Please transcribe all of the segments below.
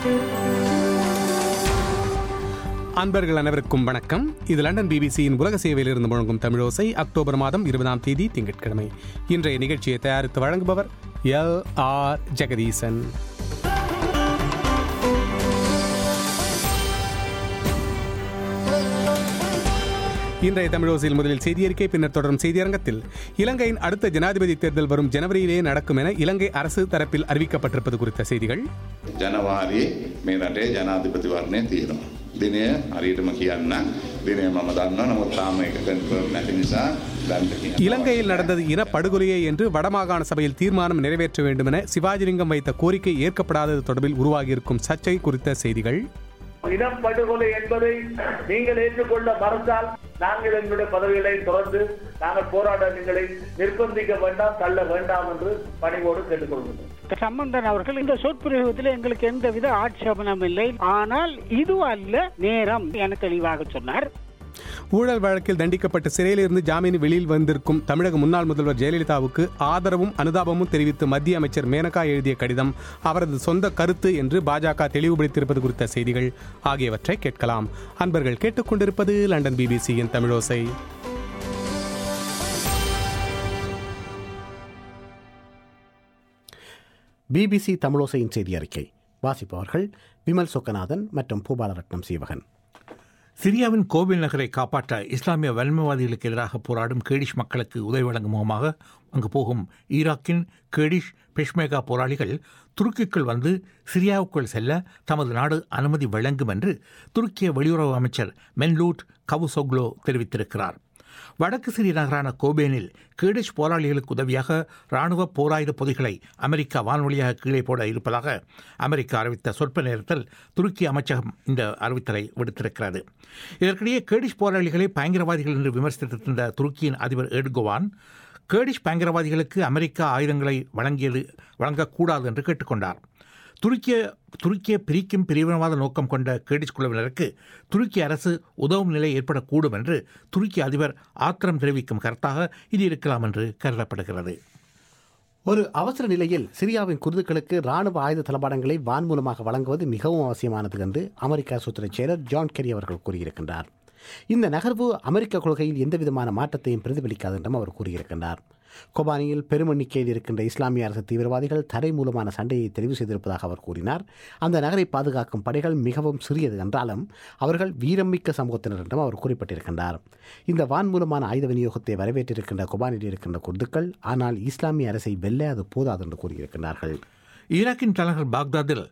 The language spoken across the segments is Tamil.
அன்பர்கள் அனைவருக்கும் வணக்கம் இது லண்டன் பிபிசியின் உலக சேவையிலிருந்து முழங்கும் தமிழோசை அக்டோபர் மாதம் இருபதாம் தேதி திங்கட்கிழமை இன்றைய நிகழ்ச்சியை தயாரித்து வழங்குபவர் எல் ஆர் ஜெகதீசன் இன்றைய தமிழோசையில் முதலில் செய்தியறிக்கை பின்னர் தொடரும் செய்தியரங்கத்தில் இலங்கையின் அடுத்த ஜனாதிபதி தேர்தல் வரும் ஜனவரியிலே நடக்கும் என இலங்கை அரசு தரப்பில் அறிவிக்கப்பட்டிருப்பது குறித்த செய்திகள் ජනවාරයේ මේ රටේ ජනාධිපතිවරණය තියෙනවා. දිනය හරියටම කියන්න දිනය මම දන්න නමුත් තාම එක කන්ෆර්ම් නැති නිසා දන්ට කියන. இலங்கையில் நடந்தது இனப்படுகொலையே என்று வடமாகாண சபையில் தீர்மானம் நிறைவேற்ற வேண்டும் என சிவாஜிலிங்கம் வைத்த கோரிக்கை ஏற்கப்படாதது தொடர்பில் உருவாகியிருக்கும் சர்ச்சை குறித்த செய்திகள் இனப்படுகொலை என்பதை நீங்கள் ஏற்றுக்கொள்ள மறுத்தால் நாங்கள் எங்களுடைய பதவிகளை தொடர்ந்து நாங்கள் போராட்டங்களை நிர்பந்திக்க வேண்டாம் தள்ள வேண்டாம் என்று பணிவோடு கேட்டுக்கொள்கிறோம் சம்பந்தன் அவர்கள் இந்த சொற்பிரயோகத்தில் எங்களுக்கு எந்தவித ஆட்சேபனம் இல்லை ஆனால் இது அல்ல நேரம் என தெளிவாக சொன்னார் ஊழல் வழக்கில் தண்டிக்கப்பட்டு சிறையிலிருந்து ஜாமீன் வெளியில் வந்திருக்கும் தமிழக முன்னாள் முதல்வர் ஜெயலலிதாவுக்கு ஆதரவும் அனுதாபமும் தெரிவித்து மத்திய அமைச்சர் மேனகா எழுதிய கடிதம் அவரது சொந்த கருத்து என்று பாஜக தெளிவுபடுத்தியிருப்பது குறித்த செய்திகள் ஆகியவற்றை கேட்கலாம் அன்பர்கள் கேட்டுக்கொண்டிருப்பது லண்டன் பிபிசியின் தமிழோசை பிபிசி தமிழோசையின் செய்தி அறிக்கை வாசிப்பவர்கள் விமல் சொக்கநாதன் மற்றும் பூபாலரட்னம் சீவகன் சிரியாவின் கோவில் நகரை காப்பாற்ற இஸ்லாமிய வன்மவாதிகளுக்கு எதிராக போராடும் கேடிஷ் மக்களுக்கு உதவி வழங்கும் முகமாக அங்கு போகும் ஈராக்கின் கேடிஷ் பெஷ்மேகா போராளிகள் துருக்கிக்குள் வந்து சிரியாவுக்குள் செல்ல தமது நாடு அனுமதி வழங்கும் என்று துருக்கிய வெளியுறவு அமைச்சர் மென்லூட் கவுசோக்லோ தெரிவித்திருக்கிறார் வடக்கு சிறிய நகரான கோபேனில் கேடிஷ் போராளிகளுக்கு உதவியாக ராணுவ போராயுத பொதிகளை அமெரிக்கா வான்வழியாக கீழே போட இருப்பதாக அமெரிக்கா அறிவித்த சொற்ப நேரத்தில் துருக்கி அமைச்சகம் இந்த அறிவித்தலை விடுத்திருக்கிறது இதற்கிடையே கேடிஷ் போராளிகளை பயங்கரவாதிகள் என்று விமர்சித்திருந்த துருக்கியின் அதிபர் எர்டோவான் கேடிஷ் பயங்கரவாதிகளுக்கு அமெரிக்கா ஆயுதங்களை வழங்கியது வழங்கக்கூடாது என்று கேட்டுக்கொண்டார் துருக்கிய துருக்கிய பிரிக்கும் பிரிவினவாத நோக்கம் கொண்ட கேடிஷ் குழுவினருக்கு துருக்கி அரசு உதவும் நிலை ஏற்படக்கூடும் என்று துருக்கி அதிபர் ஆத்திரம் தெரிவிக்கும் கருத்தாக இது இருக்கலாம் என்று கருதப்படுகிறது ஒரு அவசர நிலையில் சிரியாவின் குருதுகளுக்கு ராணுவ ஆயுத தளபாடங்களை வான் மூலமாக வழங்குவது மிகவும் அவசியமானது என்று அமெரிக்க சுற்றுரை செயலர் ஜான் கெரி அவர்கள் கூறியிருக்கின்றார் இந்த நகர்வு அமெரிக்க கொள்கையில் எந்தவிதமான மாற்றத்தையும் பிரதிபலிக்காது என்றும் அவர் கூறியிருக்கின்றார் கொபானியில் பெரும் எண்ணிக்கையில் இருக்கின்ற இஸ்லாமிய அரசு தீவிரவாதிகள் தரை மூலமான சண்டையை தெரிவு செய்திருப்பதாக அவர் கூறினார் அந்த நகரை பாதுகாக்கும் படைகள் மிகவும் சிறியது என்றாலும் அவர்கள் வீரமிக்க சமூகத்தினர் என்றும் அவர் குறிப்பிட்டிருக்கின்றார் இந்த வான் மூலமான ஆயுத விநியோகத்தை வரவேற்றிருக்கின்ற கொபானியில் இருக்கின்ற குர்துக்கள் ஆனால் இஸ்லாமிய அரசை வெல்ல அது போதாது என்று கூறியிருக்கிறார்கள் ஈராக்கின் தலைநகர் பாக்தாதில்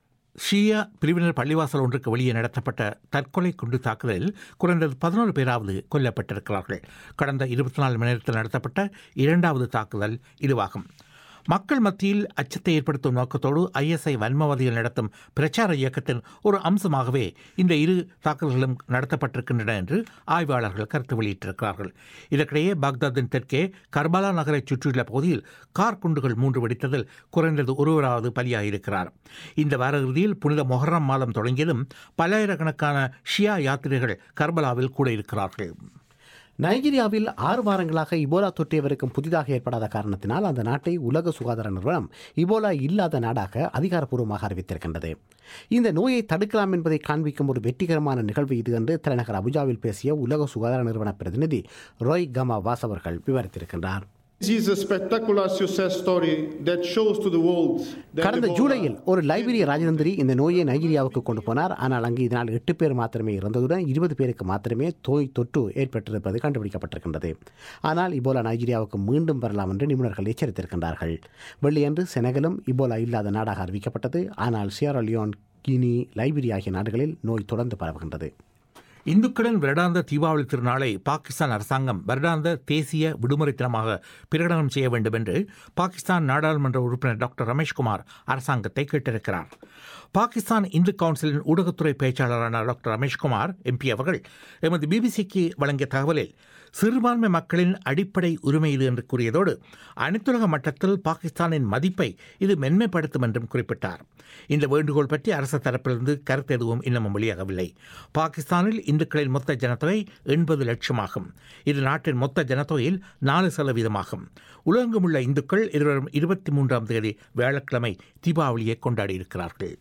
ஷியா பிரிவினர் பள்ளிவாசல் ஒன்றுக்கு வெளியே நடத்தப்பட்ட தற்கொலை குண்டு தாக்குதலில் குறைந்தது பதினோரு பேராவது கொல்லப்பட்டிருக்கிறார்கள் கடந்த இருபத்தி நாலு மணி நேரத்தில் நடத்தப்பட்ட இரண்டாவது தாக்குதல் இதுவாகும் மக்கள் மத்தியில் அச்சத்தை ஏற்படுத்தும் நோக்கத்தோடு ஐஎஸ்ஐ வன்மவாதிகள் நடத்தும் பிரச்சார இயக்கத்தின் ஒரு அம்சமாகவே இந்த இரு தாக்குதல்களும் நடத்தப்பட்டிருக்கின்றன என்று ஆய்வாளர்கள் கருத்து வெளியிட்டிருக்கிறார்கள் இதற்கிடையே பாக்தாத்தின் தெற்கே கர்பாலா நகரை சுற்றியுள்ள பகுதியில் கார் குண்டுகள் மூன்று வெடித்ததில் குறைந்தது ஒருவராவது பலியாகியிருக்கிறார் இந்த வார இறுதியில் புனித மொஹர்ரம் மாதம் தொடங்கியதும் பல்லாயிரக்கணக்கான ஷியா யாத்திரைகள் கர்பலாவில் கூட இருக்கிறார்கள் நைஜீரியாவில் ஆறு வாரங்களாக இபோலா தொற்றியவருக்கும் புதிதாக ஏற்படாத காரணத்தினால் அந்த நாட்டை உலக சுகாதார நிறுவனம் இபோலா இல்லாத நாடாக அதிகாரப்பூர்வமாக அறிவித்திருக்கின்றது இந்த நோயை தடுக்கலாம் என்பதை காண்பிக்கும் ஒரு வெற்றிகரமான நிகழ்வு இது என்று தலைநகர் அபுஜாவில் பேசிய உலக சுகாதார நிறுவன பிரதிநிதி ரோய் கமா வாஸ் அவர்கள் விவரித்திருக்கின்றார் This is a spectacular success story that shows to the world that கடந்த Ebola- ஜூலையில் ஒரு லைபீரிய ராஜதந்திரி இந்த நோயை நைஜீரியாவுக்கு கொண்டு போனார் ஆனால் அங்கு இதனால் எட்டு பேர் மாத்திரமே இறந்ததுடன் இருபது பேருக்கு மாத்திரமே தோய் தொற்று ஏற்பட்டிருப்பது கண்டுபிடிக்கப்பட்டிருக்கின்றது ஆனால் இபோலா நைஜீரியாவுக்கு மீண்டும் வரலாம் என்று நிபுணர்கள் எச்சரித்திருக்கின்றார்கள் வெள்ளியன்று செனகலும் இபோலா இல்லாத நாடாக அறிவிக்கப்பட்டது ஆனால் சியரலியோன் கினி லைபீரியா ஆகிய நாடுகளில் நோய் தொடர்ந்து பரவுகின்றது இந்துக்களின் வருடாந்த தீபாவளி திருநாளை பாகிஸ்தான் அரசாங்கம் வருடாந்த தேசிய விடுமுறை தினமாக பிரகடனம் செய்ய வேண்டும் என்று பாகிஸ்தான் நாடாளுமன்ற உறுப்பினர் டாக்டர் ரமேஷ்குமார் அரசாங்கத்தை கேட்டிருக்கிறார் பாகிஸ்தான் இந்து கவுன்சிலின் ஊடகத்துறை பேச்சாளரான டாக்டர் ரமேஷ்குமார் எம்பி அவர்கள் எமது பிபிசிக்கு வழங்கிய தகவலில் சிறுபான்மை மக்களின் அடிப்படை உரிமை இது என்று கூறியதோடு அனைத்துலக மட்டத்தில் பாகிஸ்தானின் மதிப்பை இது மென்மைப்படுத்தும் என்றும் குறிப்பிட்டார் இந்த வேண்டுகோள் பற்றி அரசு தரப்பிலிருந்து கருத்து எதுவும் இன்னமும் வெளியாகவில்லை பாகிஸ்தானில் இந்துக்களின் மொத்த ஜனத்தொகை எண்பது லட்சமாகும் இது நாட்டின் மொத்த ஜனத்தொகையில் நாலு சதவீதமாகும் உலகெங்குமுள்ள இந்துக்கள் இருவரும் இருபத்தி மூன்றாம் தேதி வியாழக்கிழமை தீபாவளியை கொண்டாடியிருக்கிறார்கள்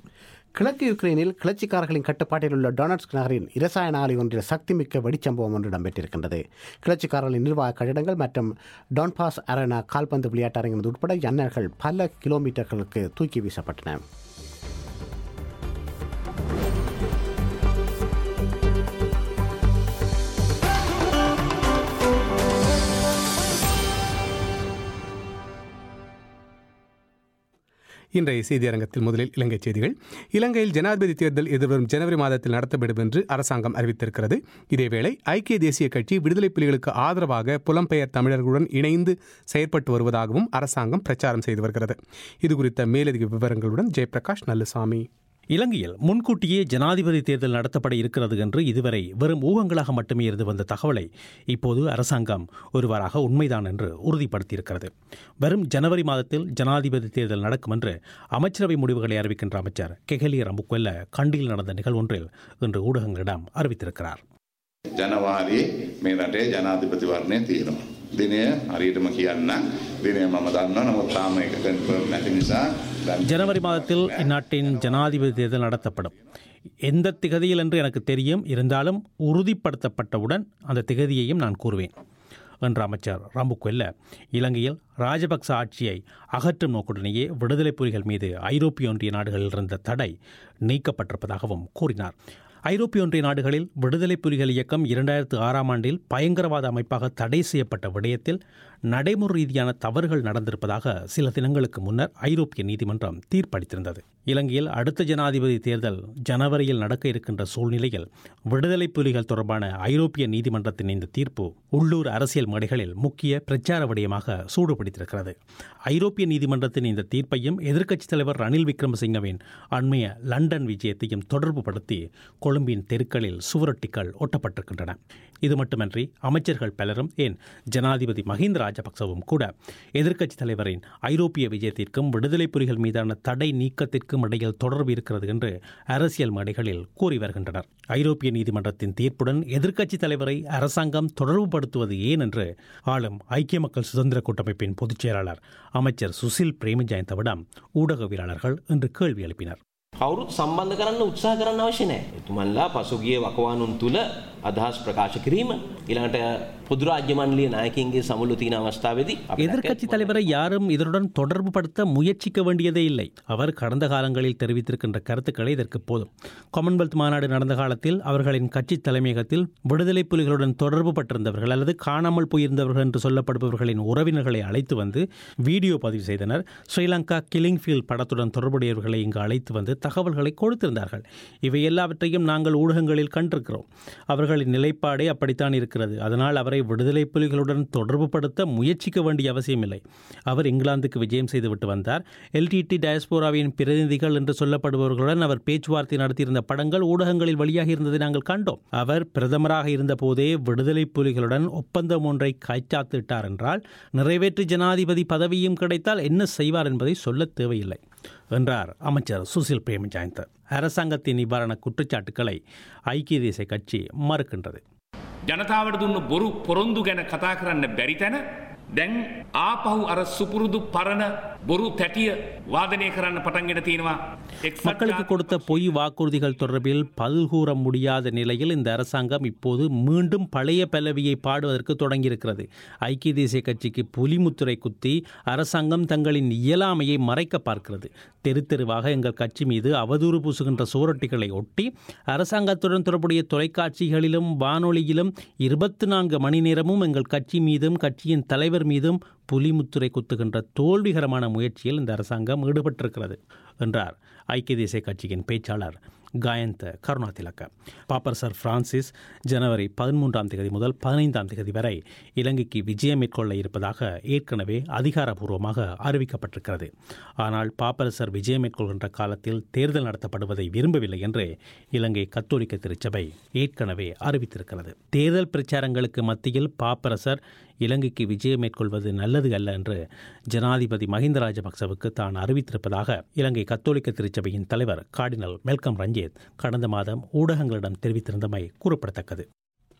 கிழக்கு யுக்ரைனில் கிளர்ச்சிக்காரர்களின் கட்டுப்பாட்டில் உள்ள டொனட்ஸ்க் நகரின் இரசாயன ஆலை ஒன்றில் சக்திமிக்க வெடிச்சம்பவம் ஒன்று இடம்பெற்றிருக்கின்றது கிளர்ச்சிக்காரர்களின் நிர்வாக கட்டிடங்கள் மற்றும் டான்பாஸ் அரேனா கால்பந்து விளையாட்டு அரங்கம் உட்பட எண்ணர்கள் பல கிலோமீட்டர்களுக்கு தூக்கி வீசப்பட்டன இன்றைய செய்தி அரங்கத்தில் முதலில் இலங்கை செய்திகள் இலங்கையில் ஜனாதிபதி தேர்தல் எதிர்வரும் ஜனவரி மாதத்தில் நடத்தப்படும் என்று அரசாங்கம் அறிவித்திருக்கிறது இதேவேளை ஐக்கிய தேசிய கட்சி விடுதலை புலிகளுக்கு ஆதரவாக புலம்பெயர் தமிழர்களுடன் இணைந்து செயற்பட்டு வருவதாகவும் அரசாங்கம் பிரச்சாரம் செய்து வருகிறது இதுகுறித்த மேலதிக விவரங்களுடன் ஜெயபிரகாஷ் நல்லுசாமி இலங்கையில் முன்கூட்டியே ஜனாதிபதி தேர்தல் நடத்தப்பட இருக்கிறது என்று இதுவரை வெறும் ஊகங்களாக மட்டுமே இருந்து வந்த தகவலை இப்போது அரசாங்கம் ஒருவராக உண்மைதான் என்று உறுதிப்படுத்தியிருக்கிறது வரும் ஜனவரி மாதத்தில் ஜனாதிபதி தேர்தல் நடக்கும் என்று அமைச்சரவை முடிவுகளை அறிவிக்கின்ற அமைச்சர் கெஹலிய ரம்புக்வெல்ல கண்டியில் நடந்த நிகழ்வொன்றில் இன்று ஊடகங்களிடம் அறிவித்திருக்கிறார் ජනවාරයේ මේ රටේ ජනාධිපතිවරණය තියෙනවා. දිනය හරියටම කියන්න දිනය මම දන්න නමුත් තාම එක කන්ෆර්ම් නැති නිසා දැන් ஜனவரி மாதத்தில் இந்நாட்டின் ஜனாதிபதி தேர்தல் நடத்தப்படும் எந்த திகதியில் என்று எனக்கு தெரியும் இருந்தாலும் உறுதிப்படுத்தப்பட்டவுடன் அந்த திகதியையும் நான் கூறுவேன் என்ற அமைச்சர் ரம்புக்வெல்ல இலங்கையில் ராஜபக்ச ஆட்சியை அகற்றும் நோக்குடனேயே விடுதலை புலிகள் மீது ஐரோப்பிய ஒன்றிய நாடுகளில் இருந்த தடை நீக்கப்பட்டிருப்பதாகவும் கூறினார் ஐரோப்பிய ஒன்றிய நாடுகளில் விடுதலை புலிகள் இயக்கம் இரண்டாயிரத்து ஆறாம் ஆண்டில் பயங்கரவாத அமைப்பாக தடை செய்யப்பட்ட விடயத்தில் நடைமுறை ரீதியான தவறுகள் நடந்திருப்பதாக சில தினங்களுக்கு முன்னர் ஐரோப்பிய நீதிமன்றம் தீர்ப்பளித்திருந்தது இலங்கையில் அடுத்த ஜனாதிபதி தேர்தல் ஜனவரியில் நடக்க இருக்கின்ற சூழ்நிலையில் விடுதலை புலிகள் தொடர்பான ஐரோப்பிய நீதிமன்றத்தின் இந்த தீர்ப்பு உள்ளூர் அரசியல் மேடைகளில் முக்கிய பிரச்சார விடயமாக சூடுபிடித்திருக்கிறது ஐரோப்பிய நீதிமன்றத்தின் இந்த தீர்ப்பையும் எதிர்க்கட்சித் தலைவர் ரணில் விக்ரமசிங்கவின் அண்மைய லண்டன் விஜயத்தையும் தொடர்புபடுத்தி கொழும்பின் தெருக்களில் சுவரொட்டிகள் ஒட்டப்பட்டிருக்கின்றன இது மட்டுமன்றி அமைச்சர்கள் பலரும் ஏன் ஜனாதிபதி மஹிந்த ராஜபக்சவும் கூட எதிர்க்கட்சித் தலைவரின் ஐரோப்பிய விஜயத்திற்கும் விடுதலை புலிகள் மீதான தடை நீக்கத்திற்கும் இடையில் தொடர்பு இருக்கிறது என்று அரசியல் மேடைகளில் கூறி வருகின்றனர் ஐரோப்பிய நீதிமன்றத்தின் தீர்ப்புடன் எதிர்க்கட்சித் தலைவரை அரசாங்கம் தொடர்புபடுத்துவது ஏன் என்று ஆளும் ஐக்கிய மக்கள் சுதந்திர கூட்டமைப்பின் பொதுச் செயலாளர் அமைச்சர் சுசில் பிரேமஜயந்தவிடம் ஊடகவியலாளர்கள் இன்று கேள்வி எழுப்பினர் කවුරුත් සම්බන්ධ කරන්න උත්සාහ කරන්න අවශ්‍ය නෑ. එතුමන්ලා පසුගිය වකවානුන් තුළ අදහස් ප්‍රකාශ කිරීම ඊළඟට පොදු රාජ්‍ය මණ්ඩලයේ නායකයින්ගේ සමුළු තියෙන අවස්ථාවේදී අපිට எதிர்க்கட்சித் தலைவரை யாரும் இதனுடன் தொடர்பு படுத்த முயற்சிக்க வேண்டியதே இல்லை அவர் கடந்த காலங்களில் தெரிவித்திருக்கின்ற கருத்துக்களை இதற்கு போதும் காமன்வெல்த் மாநாடு நடந்த காலத்தில் அவர்களின் கட்சி தலைமையகத்தில் விடுதலை புலிகளுடன் தொடர்பு பட்டிருந்தவர்கள் அல்லது காணாமல் போயிருந்தவர்கள் என்று சொல்லப்படுபவர்களின் உறவினர்களை அழைத்து வந்து வீடியோ பதிவு செய்தனர் ஸ்ரீலங்கா கில்லிங் ஃபீல்ட் படத்துடன் தொடர்புடையவர்களை இங்கு அழைத்து வந்து தகவல்களை கொடுத்திருந்தார்கள் இவை எல்லாவற்றையும் நாங்கள் ஊடகங்களில் கண்டிருக்கிறோம் அவர்களின் நிலைப்பாடே அப்படித்தான் இருக்கிறது அதனால் அவரை விடுதலை புலிகளுடன் தொடர்புபடுத்த முயற்சிக்க வேண்டிய அவசியமில்லை அவர் இங்கிலாந்துக்கு விஜயம் செய்துவிட்டு வந்தார் எல்டிடி டயஸ்போராவின் பிரதிநிதிகள் என்று சொல்லப்படுபவர்களுடன் அவர் பேச்சுவார்த்தை நடத்தியிருந்த படங்கள் ஊடகங்களில் வெளியாக இருந்ததை நாங்கள் கண்டோம் அவர் பிரதமராக இருந்தபோதே விடுதலை புலிகளுடன் ஒப்பந்தம் ஒன்றை கைச்சாத்திட்டார் என்றால் நிறைவேற்று ஜனாதிபதி பதவியும் கிடைத்தால் என்ன செய்வார் என்பதை சொல்லத் தேவையில்லை என்றார் அமைச்சர் சுசில் பிரேமஜாயந்த் அரசாங்கத்தின் நிவாரண குற்றச்சாட்டுக்களை ஐக்கிய தேசிய கட்சி மறுக்கின்றது ජනතාවට දුන්න බොරු පොරොන්දු ගැන කතා කරන්න බැරි තැන දැන් ආපහු අර සුපුරුදු පරණ බොරු තැටිය වාදනය කරන්න පටන්ගෙන තියෙනවා එක්සත් மக்களுக்கு கொடுத்த பொய் வாக்குறுதிகள் தொடர்பில் பதில் கூற முடியாத நிலையில் இந்த அரசாங்கம் இப்போது மீண்டும் பழைய பல்லவியை பாடுவதற்கு தொடங்கியிருக்கிறது ஐக்கிய தேசிய கட்சிக்கு புலிமுத்துரை குத்தி அரசாங்கம் தங்களின் இயலாமையை மறைக்க பார்க்கிறது தெரு தெருவாக எங்கள் கட்சி மீது அவதூறு பூசுகின்ற சுவரொட்டிகளை ஒட்டி அரசாங்கத்துடன் தொடர்புடைய தொலைக்காட்சிகளிலும் வானொலியிலும் இருபத்தி நான்கு மணி நேரமும் எங்கள் கட்சி மீதும் கட்சியின் தலைவர் மீதும் புலிமுத்துரை குத்துகின்ற தோல்விகரமான முயற்சியில் இந்த அரசாங்கம் ஈடுபட்டிருக்கிறது என்றார் ஐக்கிய தேசிய கட்சியின் பேச்சாளர் காயந்த கருணாதிலக்க பாப்பர் சர் பிரான்சிஸ் ஜனவரி பதிமூன்றாம் தேதி முதல் பதினைந்தாம் தேதி வரை இலங்கைக்கு விஜயம் மேற்கொள்ள இருப்பதாக ஏற்கனவே அதிகாரப்பூர்வமாக அறிவிக்கப்பட்டிருக்கிறது ஆனால் பாப்பரசர் விஜயம் மேற்கொள்கின்ற காலத்தில் தேர்தல் நடத்தப்படுவதை விரும்பவில்லை என்று இலங்கை கத்தோலிக்க திருச்சபை ஏற்கனவே அறிவித்திருக்கிறது தேர்தல் பிரச்சாரங்களுக்கு மத்தியில் பாப்பரசர் இலங்கைக்கு விஜயம் மேற்கொள்வது நல்லது அல்ல என்று ஜனாதிபதி மஹிந்த ராஜபக்சவுக்கு தான் அறிவித்திருப்பதாக இலங்கை கத்தோலிக்க திருச்சபையின் தலைவர் கார்டினல் மெல்கம் ரஞ்சித் கடந்த மாதம் ஊடகங்களிடம் தெரிவித்திருந்தமை கூறப்படத்தக்கது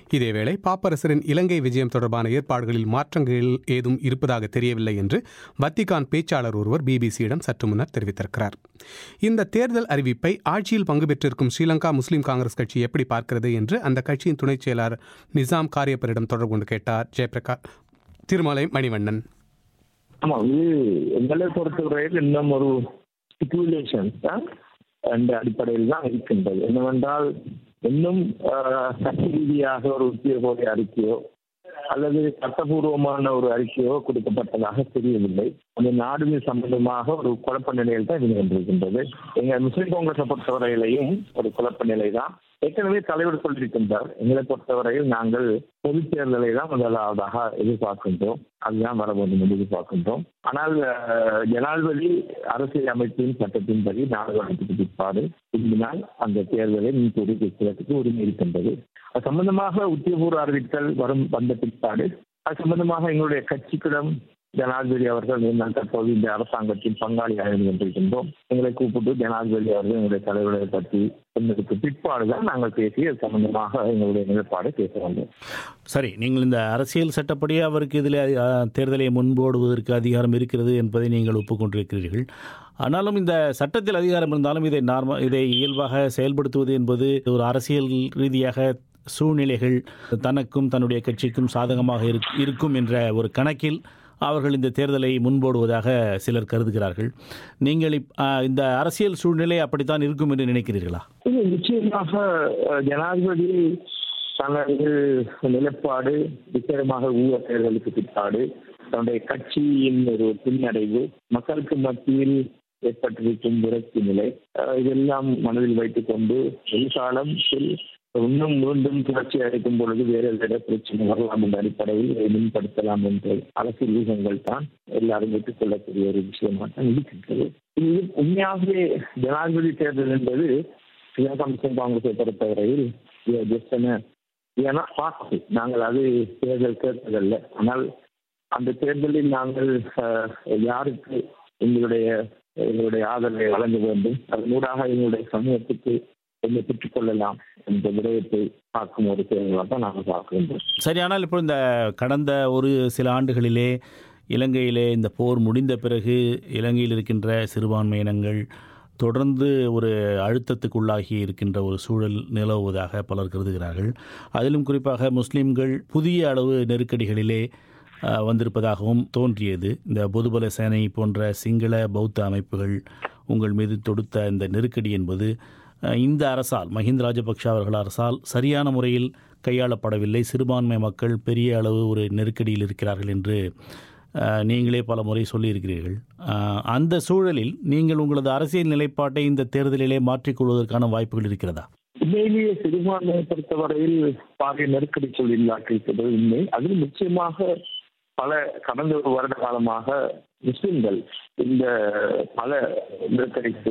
இதேவேளை பாப்பரசரின் இலங்கை விஜயம் தொடர்பான ஏற்பாடுகளில் மாற்றங்கள் ஏதும் இருப்பதாக தெரியவில்லை என்று வத்திகான் பேச்சாளர் ஒருவர் பிபிசியிடம் சற்று முன்னர் தெரிவித்திருக்கிறார் இந்த தேர்தல் அறிவிப்பை ஆட்சியில் பங்கு பெற்றிருக்கும் ஸ்ரீலங்கா முஸ்லீம் காங்கிரஸ் கட்சி எப்படி பார்க்கிறது என்று அந்த கட்சியின் துணைச் செயலாளர் நிசாம் காரியப்பரிடம் தொடர்பு கொண்டு கேட்டார் ஜெயபிரகாஷ் திருமலை மணிவண்ணன் ஆமா இது எங்களை பொறுத்தவரையில் இன்னும் ஒரு ஸ்பிகுலேஷன் தான் அந்த அடிப்படையில் தான் இருக்கின்றது என்னவென்றால் இன்னும் ஆஹ், சட்ட ரீதியாக ஒரு உத்தியோக அறிக்கையோ அல்லது சட்டபூர்வமான ஒரு அறிக்கையோ கொடுக்கப்பட்டதாக தெரியவில்லை அந்த நாடுகள் சம்பந்தமாக ஒரு குழப்ப நிலையில் தான் இருந்து கொண்டிருக்கின்றது எங்க முஸ்லிம் காங்கிரஸை பொறுத்தவரையிலையும் ஒரு குழப்ப நிலை தான் ஏற்கனவே தலைவர் சொல்லியிருக்கின்றார் எங்களை பொறுத்தவரையில் நாங்கள் பொது தேர்தலை தான் முதலாவதாக எதிர்பார்க்கின்றோம் அதுதான் வர வேண்டும் என்று எதிர்பார்க்கின்றோம் ஆனால் அஹ், ஜனாதிபதி அரசியல் அமைப்பின் சட்டத்தின்படி நாடாளுமன்றத்துக்கு பிற்பாடு விரும்பினால் அந்த தேர்தலை முன்கூடி வைக்கிறதுக்கு உரிமை இருக்கின்றது அது சம்பந்தமாக உத்தியபூர்வ அறிவித்தல் வரும் வந்த பிற்பாடு அது சம்பந்தமாக எங்களுடைய கட்சிக்கிடம் ஜனாதிபதி அவர்கள் நான் தற்போது இந்த அரசாங்கத்தின் பங்காளியாக இருந்து கொண்டிருக்கின்றோம் எங்களை கூப்பிட்டு ஜனாதிபதி அவர்கள் எங்களுடைய தலைவர்களை பற்றி சொன்னதுக்கு பிற்பாடுதான் நாங்கள் பேசி அது சம்பந்தமாக எங்களுடைய நிலைப்பாடு பேச வந்தோம் சரி நீங்கள் இந்த அரசியல் சட்டப்படி அவருக்கு இதில் தேர்தலை முன்போடுவதற்கு அதிகாரம் இருக்கிறது என்பதை நீங்கள் ஒப்புக்கொண்டிருக்கிறீர்கள் ஆனாலும் இந்த சட்டத்தில் அதிகாரம் இருந்தாலும் இதை நார்ம இதை இயல்பாக செயல்படுத்துவது என்பது ஒரு அரசியல் ரீதியாக சூழ்நிலைகள் தனக்கும் தன்னுடைய கட்சிக்கும் சாதகமாக இருக்- இருக்கும் என்ற ஒரு கணக்கில் அவர்கள் இந்த தேர்தலை முன்போடுவதாக சிலர் கருதுகிறார்கள் நீங்கள் இப்- ஆ, இந்த அரசியல் சூழ்நிலை அப்படித்தான் இருக்கும் என்று நினைக்கிறீர்களா இது நிச்சயமாக அஹ், ஜனாதிபதி தனது நிலைப்பாடு நிச்சயமாக ஊழல் தேர்தலுக்கு பிற்பாடு தன்னுடைய கட்சியின் ஒரு பின்னடைவு மக்களுக்கு மத்தியில் ஏற்பட்டிருக்கும் விரக்தி நிலை அஹ், இதெல்லாம் மனதில் வைத்துக் கொண்டு எதிர்காலம் இன்னும் மீண்டும் புரட்சி அடைக்கும் பொழுது வேறு வேறு பிரச்சனை வரலாம் என்ற அடிப்படையில் இதை மேம்படுத்தலாம் என்ற அரசியல் யூகங்கள் தான் எல்லாரும் ஏற்றுக்கொள்ளக்கூடிய ஒரு விஷயமாக தான் இருக்கின்றது இது உண்மையாகவே ஜனாதிபதி தேர்தல் என்பது ஸ்ரீலங்கா முஸ்லிம் காங்கிரஸை பொறுத்தவரையில் ஜஸ்ட் ஏன்னா பார்த்து நாங்கள் அது தேர்தல் கேட்பதல்ல ஆனால் அந்த தேர்தலில் நாங்கள் அஹ், யாருக்கு எங்களுடைய எங்களுடைய ஆதரவை வழங்க வேண்டும் அதனூடாக எங்களுடைய சமூகத்துக்கு என்னை பெற்றுக் கொள்ளலாம் என்ற விடயத்தை பார்க்கும் ஒரு தேர்தலாக தான் நாங்கள் பார்க்கின்றோம் சரி ஆனால் இப்போ இந்த கடந்த ஒரு சில ஆண்டுகளிலே இலங்கையிலே இந்த போர் முடிந்த பிறகு இலங்கையில் இருக்கின்ற சிறுபான்மையினங்கள் தொடர்ந்து ஒரு அழுத்தத்துக்குள்ளாகி இருக்கின்ற ஒரு சூழல் நிலவுவதாக பலர் கருதுகிறார்கள் அதிலும் குறிப்பாக முஸ்லிம்கள் புதிய அளவு நெருக்கடிகளிலே அஹ், வந்திருப்பதாகவும் தோன்றியது இந்த பொதுபல சேனை போன்ற சிங்கள பௌத்த அமைப்புகள் உங்கள் மீது தொடுத்த இந்த நெருக்கடி என்பது அஹ், இந்த அரசால் மஹிந்த ராஜபக்ஷ அவர்கள் அரசால் சரியான முறையில் கையாளப்படவில்லை சிறுபான்மை மக்கள் பெரிய அளவு ஒரு நெருக்கடியில் இருக்கிறார்கள் என்று அஹ், நீங்களே பல முறை சொல்லியிருக்கிறீர்கள் அஹ், அந்த சூழலில் நீங்கள் உங்களது அரசியல் நிலைப்பாட்டை இந்த தேர்தலிலே மாற்றிக்கொள்வதற்கான வாய்ப்புகள் இருக்கிறதா உண்மையிலேயே சிறுபான்மையை பொறுத்தவரையில் பாரிய நெருக்கடி சொல்லியிருக்கிறது உண்மை அதில் நிச்சயமாக பல கடந்த ஒரு வருட காலமாக முஸ்லிம்கள் இந்த பல நெருக்கடிக்கு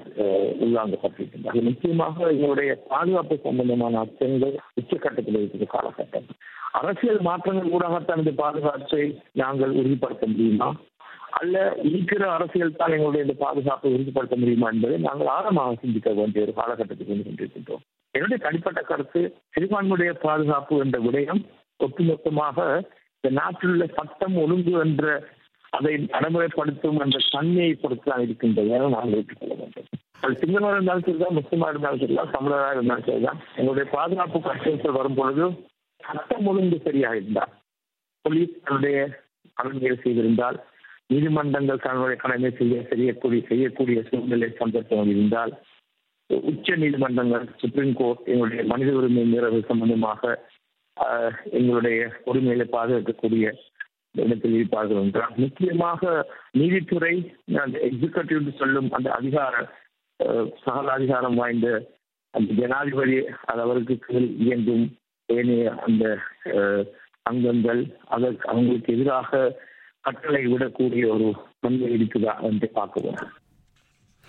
உள்ளாங்கப்பட்டிருக்கின்றார்கள் நிச்சயமாக எங்களுடைய பாதுகாப்பு சம்பந்தமான அச்சங்கள் உச்சக்கட்டத்தில் இருக்கிற காலகட்டம் அரசியல் மாற்றங்கள் ஊடாகத்தான் இந்த பாதுகாப்பை நாங்கள் உறுதிப்படுத்த முடியுமா அல்ல இருக்கிற அரசியல் தான் எங்களுடைய இந்த பாதுகாப்பை உறுதிப்படுத்த முடியுமா என்பதை நாங்கள் ஆழமாக சிந்திக்க வேண்டிய ஒரு காலகட்டத்துக்கு வந்து கொண்டிருக்கின்றோம் என்னுடைய தனிப்பட்ட கருத்து சிறுபான்மையுடைய பாதுகாப்பு என்ற விடயம் ஒட்டுமொத்தமாக இந்த நாட்டில் உள்ள சட்டம் ஒழுங்கு என்ற அதை நடைமுறைப்படுத்தும் என்ற தன்மையை பொறுத்துதான் இருக்கின்றது என நாங்கள் ஏற்றுக்கொள்ள வேண்டும் அது சிங்களமாக இருந்தாலும் சரிதான் முஸ்லிமா இருந்தாலும் சரிதான் தமிழராக இருந்தாலும் சரிதான் எங்களுடைய பாதுகாப்பு கஷ்டங்கள் வரும் பொழுது சட்டம் ஒழுங்கு சரியாக இருந்தால் போலீஸ் தன்னுடைய கடமையை செய்திருந்தால் நீதிமன்றங்கள் தன்னுடைய கடமை செய்ய செய்யக்கூடிய செய்யக்கூடிய சூழ்நிலை சந்தர்ப்பம் இருந்தால் உச்ச நீதிமன்றங்கள் சுப்ரீம் கோர்ட் எங்களுடைய மனித உரிமை மீறல் சம்பந்தமாக ஆஹ், எங்களுடைய உரிமைகளை பாதுகாக்கக்கூடிய இடத்தில் இருப்பார்கள் என்றால் முக்கியமாக நீதித்துறை அந்த எக்ஸிகூட்டிவ் சொல்லும் அந்த அதிகார ஆஹ், சகல அதிகாரம் வாய்ந்த அந்த ஜனாதிபதி அது அவருக்கு கீழ் இயங்கும் ஏனைய அந்த ஆஹ், அங்கங்கள் அதற்கு அவங்களுக்கு எதிராக கட்டளை விடக்கூடிய ஒரு தன்மை இருக்குதா என்று பார்க்க வேண்டும்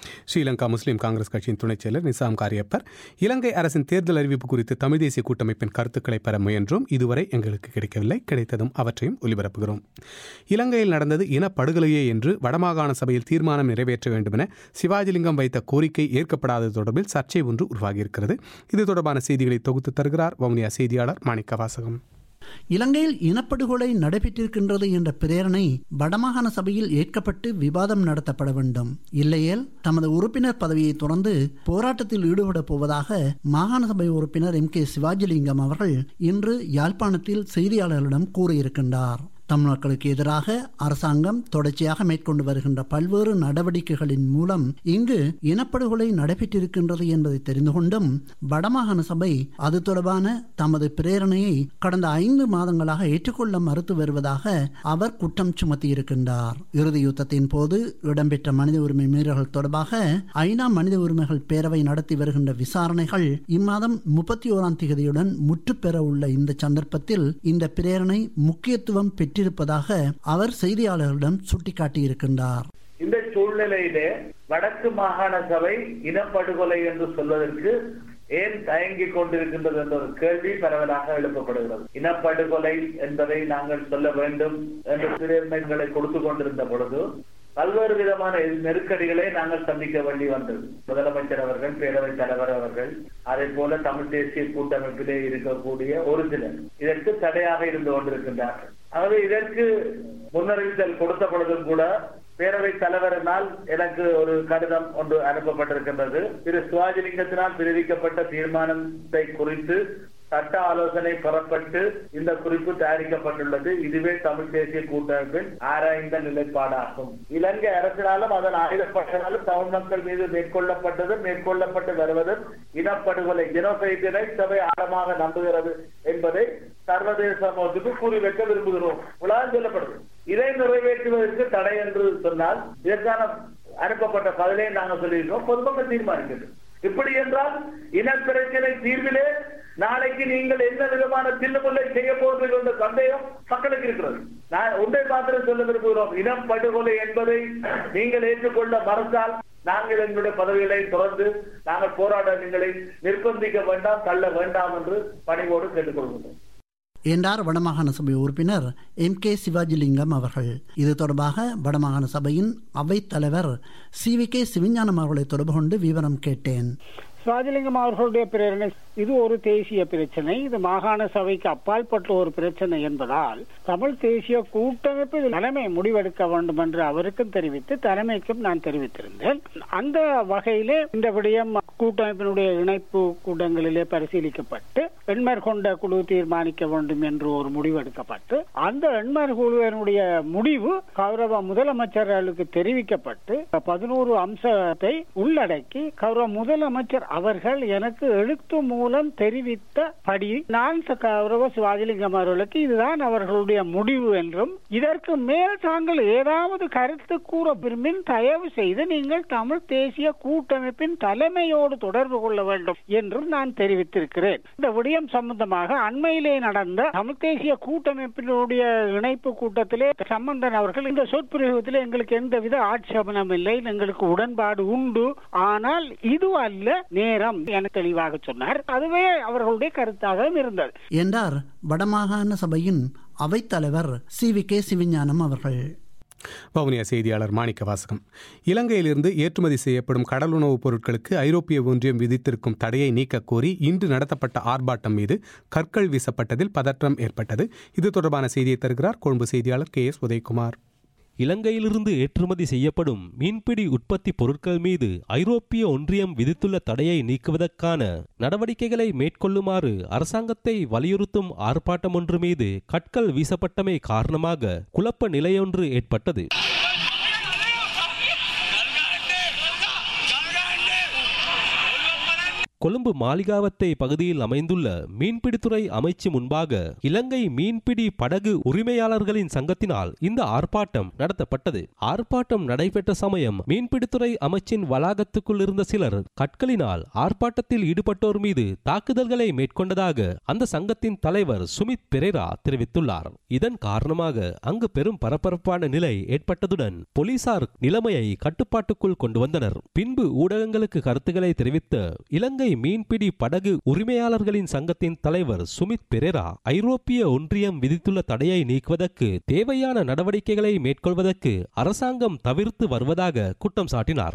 ஸ்ரீலங்கா முஸ்லிம் காங்கிரஸ் கட்சியின் துணைச் செயலர் நிசாம் காரியப்பர் இலங்கை அரசின் தேர்தல் அறிவிப்பு குறித்து தமிழ் தேசிய கூட்டமைப்பின் கருத்துக்களை பெற முயன்றோம் இதுவரை எங்களுக்கு கிடைக்கவில்லை கிடைத்ததும் அவற்றையும் ஒலிபரப்புகிறோம் இலங்கையில் நடந்தது இனப்படுகொலையே என்று வடமாகாண சபையில் தீர்மானம் நிறைவேற்ற வேண்டுமென சிவாஜிலிங்கம் வைத்த கோரிக்கை ஏற்கப்படாதது தொடர்பில் சர்ச்சை ஒன்று உருவாகியிருக்கிறது இது தொடர்பான செய்திகளை தொகுத்து தருகிறார் வவுனியா செய்தியாளர் மாணிக்க வாசகம் இலங்கையில் இனப்படுகொலை நடைபெற்றிருக்கின்றது என்ற பிரேரணை வடமாகாண சபையில் ஏற்கப்பட்டு விவாதம் நடத்தப்பட வேண்டும் இல்லையேல் தமது உறுப்பினர் பதவியை தொடர்ந்து போராட்டத்தில் ஈடுபடப் போவதாக மாகாண சபை உறுப்பினர் எம் கே சிவாஜிலிங்கம் அவர்கள் இன்று யாழ்ப்பாணத்தில் செய்தியாளர்களிடம் கூறியிருக்கின்றார் தமிழ்மக்களுக்கு எதிராக அரசாங்கம் தொடர்ச்சியாக மேற்கொண்டு வருகின்ற பல்வேறு நடவடிக்கைகளின் மூலம் இங்கு இனப்படுகொலை நடைபெற்றிருக்கின்றது என்பதை தெரிந்து கொண்டும் வடமாகாண சபை அது தொடர்பான தமது பிரேரணையை கடந்த ஐந்து மாதங்களாக ஏற்றுக்கொள்ள மறுத்து வருவதாக அவர் குற்றம் சுமத்தியிருக்கின்றார் இறுதி யுத்தத்தின் போது இடம்பெற்ற மனித உரிமை மீறல்கள் தொடர்பாக ஐநா மனித உரிமைகள் பேரவை நடத்தி வருகின்ற விசாரணைகள் இம்மாதம் முப்பத்தி ஓராம் தேதியுடன் முற்றுப்பெற உள்ள இந்த சந்தர்ப்பத்தில் இந்த பிரேரணை முக்கியத்துவம் பெற்று பெற்றிருப்பதாக அவர் செய்தியாளர்களிடம் சுட்டிக்காட்டியிருக்கின்றார் இந்த சூழ்நிலையிலே வடக்கு மாகாண சபை இனப்படுகொலை என்று சொல்வதற்கு ஏன் தயங்கிக் கொண்டிருக்கின்றது என்ற ஒரு கேள்வி பரவலாக எழுப்பப்படுகிறது இனப்படுகொலை என்பதை நாங்கள் சொல்ல வேண்டும் என்ற பிரேரணைகளை கொடுத்து கொண்டிருந்த பொழுது பல்வேறு விதமான நெருக்கடிகளை நாங்கள் சந்திக்க வேண்டி வந்தது முதலமைச்சர் அவர்கள் பேரவைத் தலைவர் அவர்கள் அதே போல தமிழ் தேசிய கூட்டமைப்பிலே இருக்கக்கூடிய ஒரு சிலர் இதற்கு தடையாக இருந்து கொண்டிருக்கின்றார்கள் ஆகவே இதற்கு முன்னறிவித்தல் கொடுத்த பொழுதும் கூட பேரவைத் தலைவரினால் எனக்கு ஒரு கடிதம் ஒன்று அனுப்பப்பட்டிருக்கின்றது திரு சிவாஜிலிங்கத்தினால் தெரிவிக்கப்பட்ட தீர்மானத்தை குறித்து சட்ட ஆலோசனை பெறப்பட்டு இந்த குறிப்பு தயாரிக்கப்பட்டுள்ளது இதுவே தமிழ் தேசிய கூட்டமைப்பின் ஆராய்ந்த நிலைப்பாடாகும் இலங்கை அரசினாலும் அதன் ஆயுதப்பட்டனாலும் தமிழ் மக்கள் மீது மேற்கொள்ளப்பட்டது மேற்கொள்ளப்பட்டு வருவது இனப்படுகொலை ஜெனோசைடினை சபை ஆழமாக நம்புகிறது என்பதை சர்வதேச சமூகத்துக்கு கூறி வைக்க விரும்புகிறோம் உலகம் சொல்லப்படுது இதை நிறைவேற்றுவதற்கு தடை என்று சொன்னால் இதற்கான அனுப்பப்பட்ட பதிலை நாங்கள் சொல்லியிருக்கோம் பொதுமக்கள் தீர்மானிக்கிறது இப்படி என்றால் இனப்பிரச்சனை தீர்விலே நாளைக்கு நீங்கள் எந்த விதமான தில்லுமுல்லை செய்ய போவீர்கள் என்ற சந்தேகம் மக்களுக்கு இருக்கிறது நான் ஒன்றை மாத்திரம் சொல்ல விரும்புகிறோம் இனம் படுகொலை என்பதை நீங்கள் ஏற்றுக்கொள்ள மறுத்தால் நாங்கள் எங்களுடைய பதவிகளை தொடர்ந்து நாங்கள் போராட்டங்களை நிர்பந்திக்க வேண்டாம் தள்ள வேண்டாம் என்று பணிவோடு கேட்டுக்கொள்கிறோம் என்றார் வடமாகாண சபை உறுப்பினர் எம் கே சிவாஜிலிங்கம் அவர்கள் இது தொடர்பாக வடமாகாண சபையின் அவைத் தலைவர் சி வி கே சிவஞானம் அவர்களை தொடர்பு கொண்டு விவரம் கேட்டேன் சுவாஜிலிங்கம் அவர்களுடைய பிரேரணை இது ஒரு தேசிய பிரச்சனை இது மாகாண சபைக்கு அப்பாற்பட்ட ஒரு பிரச்சனை என்பதால் தமிழ் தேசிய கூட்டமைப்பு தலைமை முடிவெடுக்க வேண்டும் என்று அவருக்கும் தெரிவித்து தலைமைக்கும் நான் தெரிவித்திருந்தேன் அந்த வகையிலே இந்த விடயம் கூட்டமைப்பினுடைய இணைப்பு கூட்டங்களிலே பரிசீலிக்கப்பட்டு எண்மர் கொண்ட குழு தீர்மானிக்க வேண்டும் என்று ஒரு முடிவு எடுக்கப்பட்டு அந்த எண்மர் குழுவினுடைய முடிவு கௌரவ முதலமைச்சர்களுக்கு தெரிவிக்கப்பட்டு பதினோரு அம்சத்தை உள்ளடக்கி கௌரவ முதலமைச்சர் அவர்கள் எனக்கு எழுத்து மூலம் தெரிவித்த படி நான் கௌரவ சிவாஜிலிங்கம் அவர்களுக்கு இதுதான் அவர்களுடைய முடிவு என்றும் இதற்கு மேல் தாங்கள் ஏதாவது கருத்து கூற விரும்பின் தயவு செய்து நீங்கள் தமிழ் தேசிய கூட்டமைப்பின் தலைமையோடு தொடர்பு கொள்ள வேண்டும் என்றும் நான் தெரிவித்திருக்கிறேன் இந்த விடயம் சம்பந்தமாக அண்மையிலே நடந்த தமிழ் தேசிய கூட்டமைப்பினுடைய இணைப்பு கூட்டத்திலே சம்பந்தன் அவர்கள் இந்த சொற்பிரயோகத்தில் எங்களுக்கு எந்தவித ஆட்சேபனம் இல்லை எங்களுக்கு உடன்பாடு உண்டு ஆனால் இது அல்ல நேரம் என தெளிவாக சொன்னார் அதுவே அவர்களுடைய கருத்தாக இருந்தது என்றார் வடமாகாண சபையின் அவைத்தலைவர் சி வி கே சிவஞானம் அவர்கள் வவுனியா செய்தியாளர் மாணிக்க வாசகம் இலங்கையிலிருந்து ஏற்றுமதி செய்யப்படும் கடலுணவுப் பொருட்களுக்கு ஐரோப்பிய ஒன்றியம் விதித்திருக்கும் தடையை நீக்க கோரி இன்று நடத்தப்பட்ட ஆர்ப்பாட்டம் மீது கற்கள் வீசப்பட்டதில் பதற்றம் ஏற்பட்டது இது தொடர்பான செய்தியை தருகிறார் கொழும்பு செய்தியாளர் கே எஸ் உதயகுமார் இலங்கையிலிருந்து ஏற்றுமதி செய்யப்படும் மீன்பிடி உற்பத்தி பொருட்கள் மீது ஐரோப்பிய ஒன்றியம் விதித்துள்ள தடையை நீக்குவதற்கான நடவடிக்கைகளை மேற்கொள்ளுமாறு அரசாங்கத்தை வலியுறுத்தும் ஆர்ப்பாட்டம் ஒன்று மீது கற்கள் வீசப்பட்டமை காரணமாக குழப்ப நிலையொன்று ஏற்பட்டது கொழும்பு மாளிகாவத்தை பகுதியில் அமைந்துள்ள மீன்பிடித்துறை அமைச்சு முன்பாக இலங்கை மீன்பிடி படகு உரிமையாளர்களின் சங்கத்தினால் இந்த ஆர்ப்பாட்டம் நடத்தப்பட்டது ஆர்ப்பாட்டம் நடைபெற்ற சமயம் மீன்பிடித்துறை அமைச்சின் வளாகத்துக்குள் இருந்த சிலர் கற்களினால் ஆர்ப்பாட்டத்தில் ஈடுபட்டோர் மீது தாக்குதல்களை மேற்கொண்டதாக அந்த சங்கத்தின் தலைவர் சுமித் பெரேரா தெரிவித்துள்ளார் இதன் காரணமாக அங்கு பெரும் பரபரப்பான நிலை ஏற்பட்டதுடன் போலீசார் நிலைமையை கட்டுப்பாட்டுக்குள் கொண்டு வந்தனர் பின்பு ஊடகங்களுக்கு கருத்துக்களை தெரிவித்த இலங்கை மீன்பிடி படகு உரிமையாளர்களின் சங்கத்தின் தலைவர் சுமித் பெரேரா ஐரோப்பிய ஒன்றியம் விதித்துள்ள தடையை நீக்குவதற்கு தேவையான நடவடிக்கைகளை மேற்கொள்வதற்கு அரசாங்கம் தவிர்த்து வருவதாக குற்றம் சாட்டினார்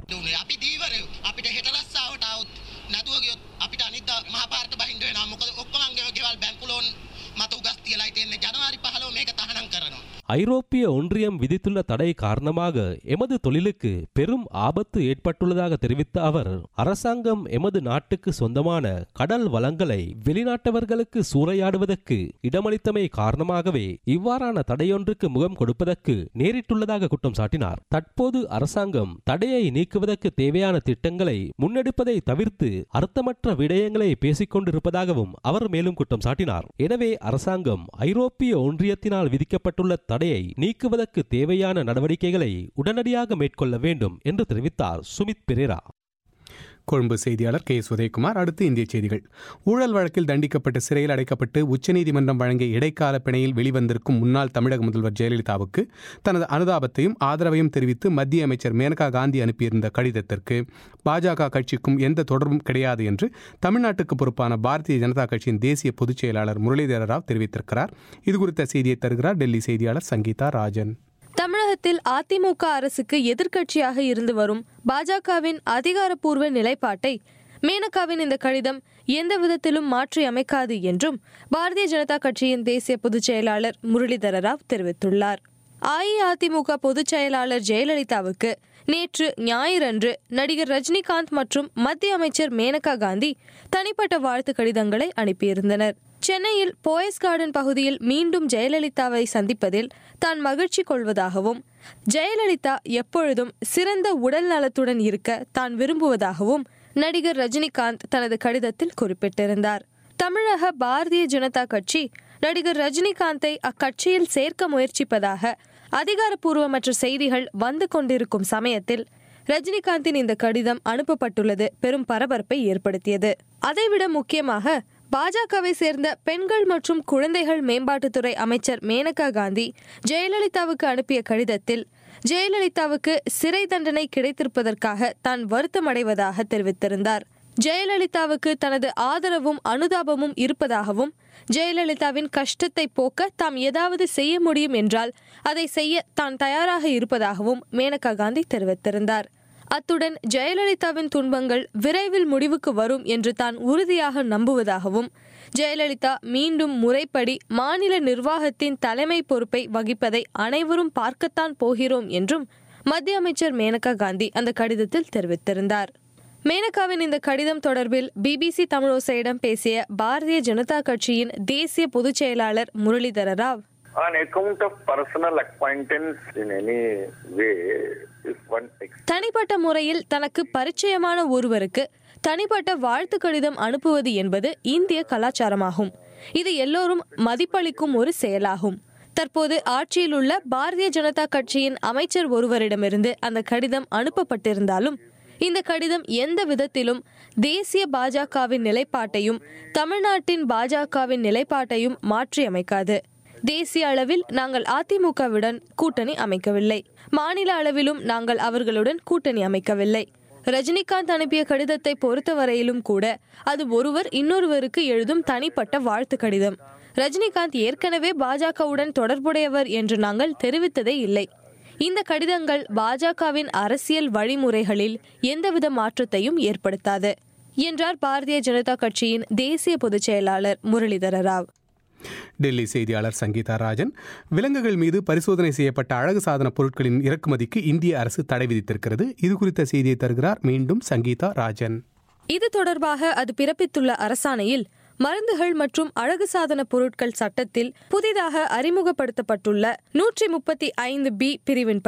අපිට හෙට රස්සාාවට අවුත් නැතුව ගියොත් අපිට අනිත මහපාරට බහින්ඩ වෙනවා මොකද ඔක්කොමන්ගේ ගෙවල් බැංකුලෝන් මත උගස් තියලා තියෙන්නේ ජනවාරි 15 මේක තහනම් කරනවා ஐரோப்பிய ஒன்றியம் விதித்துள்ள தடை காரணமாக எமது தொழிலுக்கு பெரும் ஆபத்து ஏற்பட்டுள்ளதாக தெரிவித்த அவர் அரசாங்கம் எமது நாட்டுக்கு சொந்தமான கடல் வளங்களை வெளிநாட்டவர்களுக்கு சூறையாடுவதற்கு இடமளித்தமை காரணமாகவே இவ்வாறான தடையொன்றுக்கு முகம் கொடுப்பதற்கு நேரிட்டுள்ளதாக குற்றம் சாட்டினார் தற்போது அரசாங்கம் தடையை நீக்குவதற்கு தேவையான திட்டங்களை முன்னெடுப்பதை தவிர்த்து அர்த்தமற்ற விடயங்களை பேசிக் கொண்டிருப்பதாகவும் அவர் மேலும் குற்றம் சாட்டினார் எனவே அரசாங்கம் ஐரோப்பிய ஒன்றியத்தினால் விதிக்கப்பட்டுள்ள தடையை நீக்குவதற்கு தேவையான நடவடிக்கைகளை உடனடியாக மேற்கொள்ள வேண்டும் என்று தெரிவித்தார் சுமித் பெரேரா கொழும்பு செய்தியாளர் கே உதயகுமார் அடுத்து இந்திய செய்திகள் ஊழல் வழக்கில் தண்டிக்கப்பட்டு சிறையில் அடைக்கப்பட்டு உச்சநீதிமன்றம் வழங்கிய இடைக்கால பிணையில் வெளிவந்திருக்கும் முன்னாள் தமிழக முதல்வர் ஜெயலலிதாவுக்கு தனது அனுதாபத்தையும் ஆதரவையும் தெரிவித்து மத்திய அமைச்சர் மேனகா காந்தி அனுப்பியிருந்த கடிதத்திற்கு பாஜக கட்சிக்கும் எந்த தொடர்பும் கிடையாது என்று தமிழ்நாட்டுக்கு பொறுப்பான பாரதிய ஜனதா கட்சியின் தேசிய பொதுச் செயலாளர் முரளிதர ராவ் தெரிவித்திருக்கிறார் இதுகுறித்த செய்தியை தருகிறார் டெல்லி செய்தியாளர் சங்கீதா ராஜன் தமிழகத்தில் அதிமுக அரசுக்கு எதிர்க்கட்சியாக இருந்து வரும் பாஜகவின் அதிகாரப்பூர்வ நிலைப்பாட்டை மேனகாவின் இந்த கடிதம் எந்த விதத்திலும் மாற்றி அமைக்காது என்றும் பாரதிய ஜனதா கட்சியின் தேசிய பொதுச் செயலாளர் முரளிதர ராவ் தெரிவித்துள்ளார் அஇஅதிமுக பொதுச் செயலாளர் ஜெயலலிதாவுக்கு நேற்று ஞாயிறன்று நடிகர் ரஜினிகாந்த் மற்றும் மத்திய அமைச்சர் மேனகா காந்தி தனிப்பட்ட வாழ்த்து கடிதங்களை அனுப்பியிருந்தனர் சென்னையில் போயஸ் கார்டன் பகுதியில் மீண்டும் ஜெயலலிதாவை சந்திப்பதில் தான் மகிழ்ச்சி கொள்வதாகவும் ஜெயலலிதா எப்பொழுதும் சிறந்த உடல் நலத்துடன் இருக்க தான் விரும்புவதாகவும் நடிகர் ரஜினிகாந்த் தனது கடிதத்தில் குறிப்பிட்டிருந்தார் தமிழக பாரதிய ஜனதா கட்சி நடிகர் ரஜினிகாந்தை அக்கட்சியில் சேர்க்க முயற்சிப்பதாக அதிகாரப்பூர்வமற்ற செய்திகள் வந்து கொண்டிருக்கும் சமயத்தில் ரஜினிகாந்தின் இந்த கடிதம் அனுப்பப்பட்டுள்ளது பெரும் பரபரப்பை ஏற்படுத்தியது அதைவிட முக்கியமாக பாஜகவை சேர்ந்த பெண்கள் மற்றும் குழந்தைகள் மேம்பாட்டுத்துறை அமைச்சர் மேனகா காந்தி ஜெயலலிதாவுக்கு அனுப்பிய கடிதத்தில் ஜெயலலிதாவுக்கு சிறை தண்டனை கிடைத்திருப்பதற்காக தான் வருத்தமடைவதாக தெரிவித்திருந்தார் ஜெயலலிதாவுக்கு தனது ஆதரவும் அனுதாபமும் இருப்பதாகவும் ஜெயலலிதாவின் கஷ்டத்தை போக்க தாம் ஏதாவது செய்ய முடியும் என்றால் அதை செய்ய தான் தயாராக இருப்பதாகவும் மேனகா காந்தி தெரிவித்திருந்தார் அத்துடன் ஜெயலலிதாவின் துன்பங்கள் விரைவில் முடிவுக்கு வரும் என்று தான் உறுதியாக நம்புவதாகவும் ஜெயலலிதா மீண்டும் முறைப்படி மாநில நிர்வாகத்தின் தலைமை பொறுப்பை வகிப்பதை அனைவரும் பார்க்கத்தான் போகிறோம் என்றும் மத்திய அமைச்சர் மேனகா காந்தி அந்த கடிதத்தில் தெரிவித்திருந்தார் மேனகாவின் இந்த கடிதம் தொடர்பில் பிபிசி தமிழோசையிடம் பேசிய பாரதிய ஜனதா கட்சியின் தேசிய பொதுச் செயலாளர் Muralidhar Rao On account of personal acquaintance in any way, if one ex- தனிப்பட்ட முறையில் தனக்கு பரிச்சயமான ஒருவருக்கு தனிப்பட்ட வாழ்த்து கடிதம் அனுப்புவது என்பது இந்திய கலாச்சாரமாகும் இது எல்லோரும் மதிப்பளிக்கும் ஒரு செயலாகும் தற்போது ஆட்சியில் உள்ள பாரதிய ஜனதா கட்சியின் அமைச்சர் ஒருவரிடமிருந்து அந்த கடிதம் அனுப்பப்பட்டிருந்தாலும் இந்த கடிதம் எந்த விதத்திலும் தேசிய பாஜகவின் நிலைப்பாட்டையும் தமிழ்நாட்டின் பாஜகவின் நிலைப்பாட்டையும் மாற்றியமைக்காது தேசிய அளவில் நாங்கள் அதிமுகவுடன் கூட்டணி அமைக்கவில்லை மாநில அளவிலும் நாங்கள் அவர்களுடன் கூட்டணி அமைக்கவில்லை ரஜினிகாந்த் அனுப்பிய கடிதத்தை பொறுத்தவரையிலும் கூட அது ஒருவர் இன்னொருவருக்கு எழுதும் தனிப்பட்ட வாழ்த்து கடிதம் ரஜினிகாந்த் ஏற்கனவே பாஜகவுடன் தொடர்புடையவர் என்று நாங்கள் தெரிவித்ததே இல்லை இந்த கடிதங்கள் பாஜகவின் அரசியல் வழிமுறைகளில் எந்தவித மாற்றத்தையும் ஏற்படுத்தாது என்றார் பாரதிய ஜனதா கட்சியின் தேசிய பொதுச் செயலாளர் முரளிதர ராவ் டெல்லி செய்தியாளர் சங்கீதா ராஜன் விலங்குகள் மீது பரிசோதனை செய்யப்பட்ட அழகு சாதன பொருட்களின் இறக்குமதிக்கு இந்திய அரசு தடை விதித்திருக்கிறது இது குறித்த செய்தியை தருகிறார் மீண்டும் சங்கீதா ராஜன் இது தொடர்பாக அது பிறப்பித்துள்ள அரசாணையில் மருந்துகள் மற்றும் அழகு சாதன பொருட்கள் சட்டத்தில் புதிதாக அறிமுகப்படுத்தப்பட்டுள்ள நூற்றி முப்பத்தி ஐந்து பி பிரிவின்படி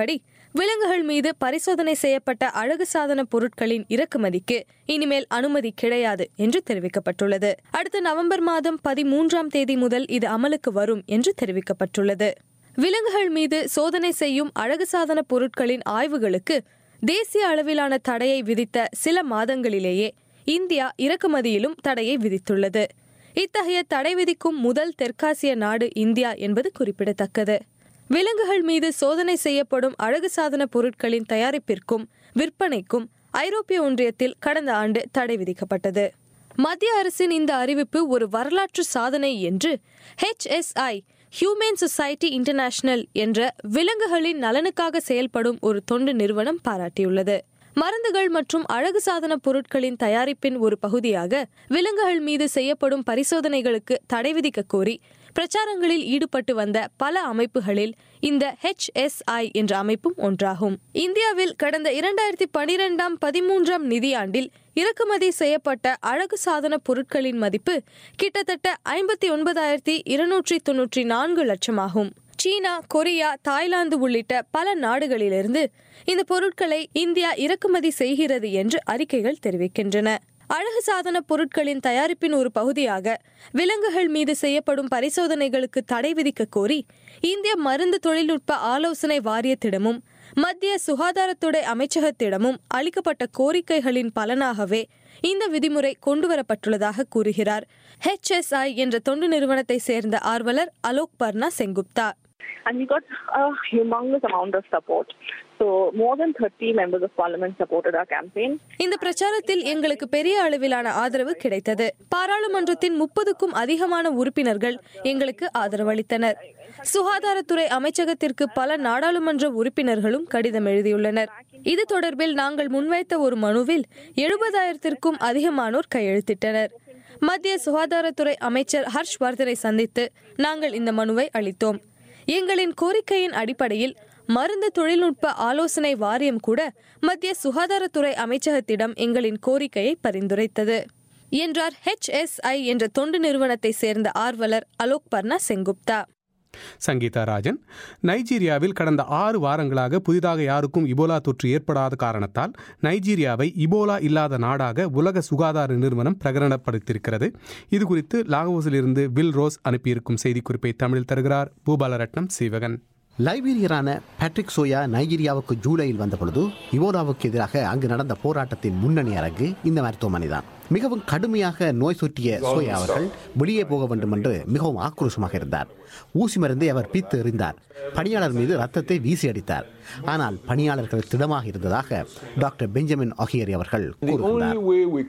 விலங்குகள் மீது பரிசோதனை செய்யப்பட்ட அழகு சாதன பொருட்களின் இறக்குமதிக்கு இனிமேல் அனுமதி கிடையாது என்று தெரிவிக்கப்பட்டுள்ளது அடுத்த நவம்பர் மாதம் பதிமூன்றாம் தேதி முதல் இது அமலுக்கு வரும் என்று தெரிவிக்கப்பட்டுள்ளது விலங்குகள் மீது சோதனை செய்யும் அழகு சாதன பொருட்களின் ஆய்வுகளுக்கு தேசிய அளவிலான தடையை விதித்த சில மாதங்களிலேயே இந்தியா இறக்குமதியிலும் தடையை விதித்துள்ளது இத்தகைய தடை விதிக்கும் முதல் தெற்காசிய நாடு இந்தியா என்பது குறிப்பிடத்தக்கது விலங்குகள் மீது சோதனை செய்யப்படும் அழகு சாதன பொருட்களின் தயாரிப்பிற்கும் விற்பனைக்கும் ஐரோப்பிய ஒன்றியத்தில் கடந்த ஆண்டு தடை விதிக்கப்பட்டது மத்திய அரசின் இந்த அறிவிப்பு ஒரு வரலாற்று சாதனை என்று ஹெச்எஸ்ஐ ஹியூமன் சொசைட்டி இன்டர்நேஷனல் என்ற விலங்குகளின் நலனுக்காக செயல்படும் ஒரு தொண்டு நிறுவனம் பாராட்டியுள்ளது மருந்துகள் மற்றும் அழகு சாதன பொருட்களின் தயாரிப்பின் ஒரு பகுதியாக விலங்குகள் மீது செய்யப்படும் பரிசோதனைகளுக்கு தடை விதிக்க கோரி பிரச்சாரங்களில் ஈடுபட்டு வந்த பல அமைப்புகளில் இந்த ஹெச்எஸ்ஐ என்ற அமைப்பும் ஒன்றாகும் இந்தியாவில் கடந்த இரண்டாயிரத்தி பனிரெண்டாம் பதிமூன்றாம் நிதியாண்டில் இறக்குமதி செய்யப்பட்ட அழகு சாதன பொருட்களின் மதிப்பு கிட்டத்தட்ட ஐம்பத்தி ஒன்பதாயிரத்தி இருநூற்றி தொன்னூற்றி நான்கு லட்சமாகும் சீனா கொரியா தாய்லாந்து உள்ளிட்ட பல நாடுகளிலிருந்து இந்த பொருட்களை இந்தியா இறக்குமதி செய்கிறது என்று அறிக்கைகள் தெரிவிக்கின்றன அழகு சாதன பொருட்களின் தயாரிப்பின் ஒரு பகுதியாக விலங்குகள் மீது செய்யப்படும் பரிசோதனைகளுக்கு தடை விதிக்க கோரி இந்திய மருந்து தொழில்நுட்ப ஆலோசனை வாரியத்திடமும் மத்திய சுகாதாரத்துறை அமைச்சகத்திடமும் அளிக்கப்பட்ட கோரிக்கைகளின் பலனாகவே இந்த விதிமுறை கொண்டுவரப்பட்டுள்ளதாக கூறுகிறார் ஹெச்எஸ்ஐ என்ற தொண்டு நிறுவனத்தை சேர்ந்த ஆர்வலர் Alok பர்னா Sengupta and we got a humongous amount of support. So more than 30 members of parliament supported our campaign. இந்த பிரச்சாரத்தில் எங்களுக்கு பெரிய அளவிலான ஆதரவு கிடைத்தது பாராளுமன்றத்தின் முப்பதுக்கும் அதிகமான உறுப்பினர்கள் எங்களுக்கு ஆதரவளித்தனர் சுகாதாரத்துறை அமைச்சகத்திற்கு பல நாடாளுமன்ற உறுப்பினர்களும் கடிதம் எழுதியுள்ளனர் இது தொடர்பில் நாங்கள் முன்வைத்த ஒரு மனுவில் எழுபதாயிரத்திற்கும் அதிகமானோர் கையெழுத்திட்டனர் மத்திய சுகாதாரத்துறை அமைச்சர் ஹர்ஷ் வர்தனை சந்தித்து நாங்கள் இந்த மனுவை அளித்தோம் எங்களின் கோரிக்கையின் அடிப்படையில் மருந்து தொழில்நுட்ப ஆலோசனை வாரியம் கூட மத்திய சுகாதாரத்துறை அமைச்சகத்திடம் எங்களின் கோரிக்கையை பரிந்துரைத்தது என்றார் ஹெச்எஸ்ஐ என்ற தொண்டு நிறுவனத்தை சேர்ந்த ஆர்வலர் அலோக் பர்னா செங்குப்தா சங்கீதா ராஜன் நைஜீரியாவில் கடந்த ஆறு வாரங்களாக புதிதாக யாருக்கும் இபோலா தொற்று ஏற்படாத காரணத்தால் நைஜீரியாவை இபோலா இல்லாத நாடாக உலக சுகாதார நிறுவனம் பிரகடனப்படுத்தியிருக்கிறது இது குறித்து லாகோஸிலிருந்து வில் ரோஸ் அனுப்பியிருக்கும் செய்திக்குறிப்பை தமிழில் தருகிறார் பூபாலரட்னம் சீவகன் லைபீரியரான பேட்ரிக் சோயா நைஜீரியாவுக்கு ஜூலையில் வந்தபொழுது இவோலாவுக்கு எதிராக அங்கு நடந்த போராட்டத்தின் முன்னணி அரங்கு இந்த மருத்துவமனை தான் மிகவும் கடுமையாக நோய் சொட்டிய சோயா அவர்கள் வெளியே போக வேண்டும் என்று மிகவும் ஆக்ரோஷமாக இருந்தார் ஊசி மருந்தை அவர் பீத்து எறிந்தார் பணியாளர் மீது ரத்தத்தை வீசி அடித்தார் ஆனால் பணியாளர்கள் திடமாக இருந்ததாக டாக்டர் பெஞ்சமின் ஒஹியரி அவர்கள் கூறுகிறார்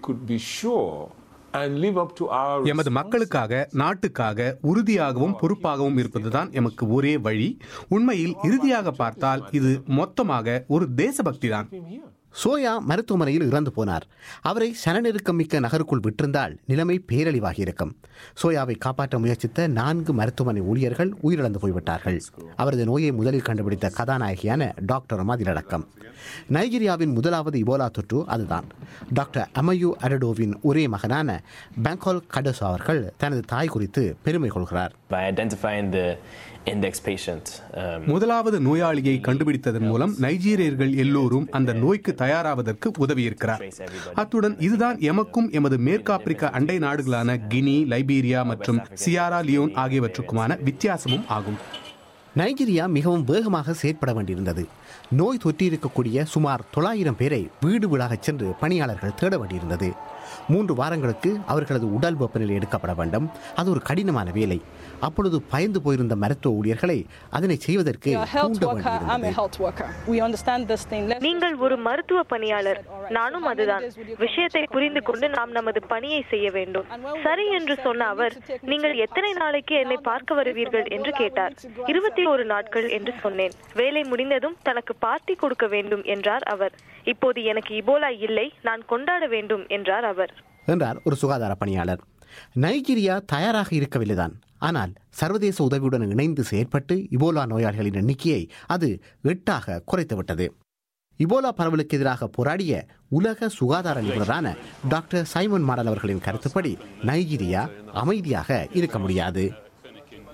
எமது மக்களுக்காக நாட்டுக்காக உறுதியாகவும் பொறுப்பாகவும் இருப்பதுதான் எமக்கு ஒரே வழி உண்மையில் இறுதியாக பார்த்தால் இது மொத்தமாக ஒரு தேசபக்தி தான் சோயா மருத்துவமனையில் இறந்து போனார் அவரை சனநெருக்கம் மிக்க நகருக்குள் விட்டிருந்தால் நிலைமை பேரழிவாகி இருக்கும் சோயாவை காப்பாற்ற முயற்சித்த நான்கு மருத்துவமனை ஊழியர்கள் உயிரிழந்து போய்விட்டார்கள் அவரது நோயை முதலில் கண்டுபிடித்த கதாநாயகியான டாக்டர் மதிலடக்கம் நைஜீரியாவின் முதலாவது இபோலா தொற்று அதுதான் டாக்டர் அமயு அரடோவின் ஒரே மகனான பேங்கால் கடசோ அவர்கள் தனது தாய் குறித்து பெருமை கொள்கிறார் by identifying the index patient. Um, முதலாவது நோயாளியை கண்டுபிடித்ததன் மூலம் நைஜீரியர்கள் எல்லோரும் அந்த நோய்க்கு தயாராவதற்கு உதவியிருக்கிறார் அத்துடன் இதுதான் எமக்கும் எமது மேற்காப்பிரிக்க அண்டை நாடுகளான கினி லைபீரியா மற்றும் சியாரா லியோன் ஆகியவற்றுக்குமான வித்தியாசமும் ஆகும் நைஜீரியா மிகவும் வேகமாக செயற்பட வேண்டியிருந்தது நோய் தொற்றியிருக்கக்கூடிய சுமார் தொள்ளாயிரம் பேரை வீடு வீடாகச் சென்று பணியாளர்கள் தேட வேண்டியிருந்தது மூன்று வாரங்களுக்கு அவர்களது உடல் வெப்பநிலை எடுக்கப்பட வேண்டும் அது ஒரு கடினமான வேலை அப்பொழுது பயந்து போயிருந்த மருத்துவ ஊழியர்களை அதனை செய்வதற்கு தூண்ட வேண்டியிருந்தது நீங்கள் ஒரு மருத்துவ பணியாளர் நானும் அதுதான் விஷயத்தை புரிந்து கொண்டு நாம் நமது பணியை செய்ய வேண்டும் சரி என்று சொன்ன அவர் நீங்கள் எத்தனை நாளைக்கு என்னை பார்க்க வருவீர்கள் என்று கேட்டார் இருபத்தி ஒரு நாட்கள் என்று சொன்னேன் வேலை முடிந்ததும் தனக்கு பார்ட்டி கொடுக்க வேண்டும் என்றார் அவர் இப்போது எனக்கு இபோலா இல்லை நான் கொண்டாட வேண்டும் என்றார் அவர் என்றார் ஒரு சுகாதார பணியாளர் நைஜீரியா தயாராக இருக்கவில்லைதான் ஆனால் சர்வதேச உதவியுடன் இணைந்து செயற்பட்டு இபோலா நோயாளிகளின் எண்ணிக்கையை அது எட்டாக குறைத்துவிட்டது இபோலா பரவலுக்கு எதிராக போராடிய உலக சுகாதார நிபுணரான டாக்டர் சைமன் மாடல் அவர்களின் கருத்துப்படி நைஜீரியா அமைதியாக இருக்க முடியாது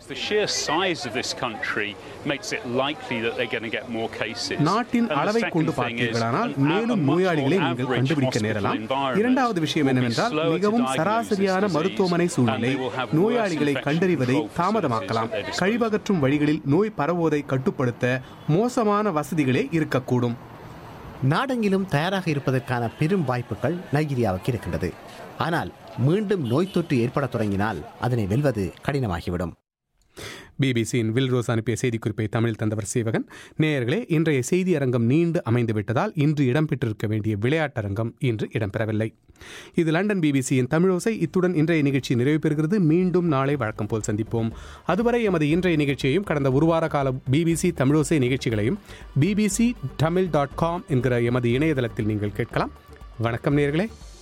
The sheer size of this country makes it likely that they're going to get more cases. நாட்டின் And the அளவை second கொண்டு thing is, பார்த்தீர்களானால் an- a மேலும் much more நோயாளிகளை நீங்கள் average கண்டுபிடிக்க hospital நேரலாம் environment இரண்டாவது விஷயம் will be என்னவென்றால் slower to மிகவும் diagnose சராசரியான this disease, மருத்துவமனை சூழ்நிலை and they will have worse நோயாளிகளை infection கண்டறிவதை control தாமதமாக்கலாம் facilities at their கழிவகற்றும் வழிகளில் நோய் பரவுவதை கட்டுப்படுத்த மோசமான வசதிகளே இருக்கக்கூடும் நாடெங்கிலும் தயாராக இருப்பதற்கான பெரும் வாய்ப்புகள் நைஜீரியாவுக்கு இருக்கின்றது ஆனால் மீண்டும் நோய் தொற்று ஏற்படத் தொடங்கினால் அதனை வெல்வது கடினமாகிவிடும் பிபிசியின் வில்ரோஸ் அனுப்பிய செய்திக்குறிப்பை தமிழில் தந்தவர் சீவகன் நேயர்களே இன்றைய செய்தி அரங்கம் நீண்டு அமைந்து விட்டதால் இன்று இடம்பெற்றிருக்க வேண்டிய விளையாட்டரங்கம் இன்று இடம்பெறவில்லை இது லண்டன் பிபிசியின் தமிழோசை இத்துடன் இன்றைய நிகழ்ச்சி நிறைவு பெறுகிறது மீண்டும் நாளை வழக்கம் போல் சந்திப்போம் அதுவரை எமது இன்றைய நிகழ்ச்சியையும் கடந்த ஒரு வார கால பிபிசி தமிழோசை நிகழ்ச்சிகளையும் பிபிசி தமிழ் டாட் காம் என்கிற எமது இணையதளத்தில் நீங்கள் கேட்கலாம் வணக்கம் நேயர்களே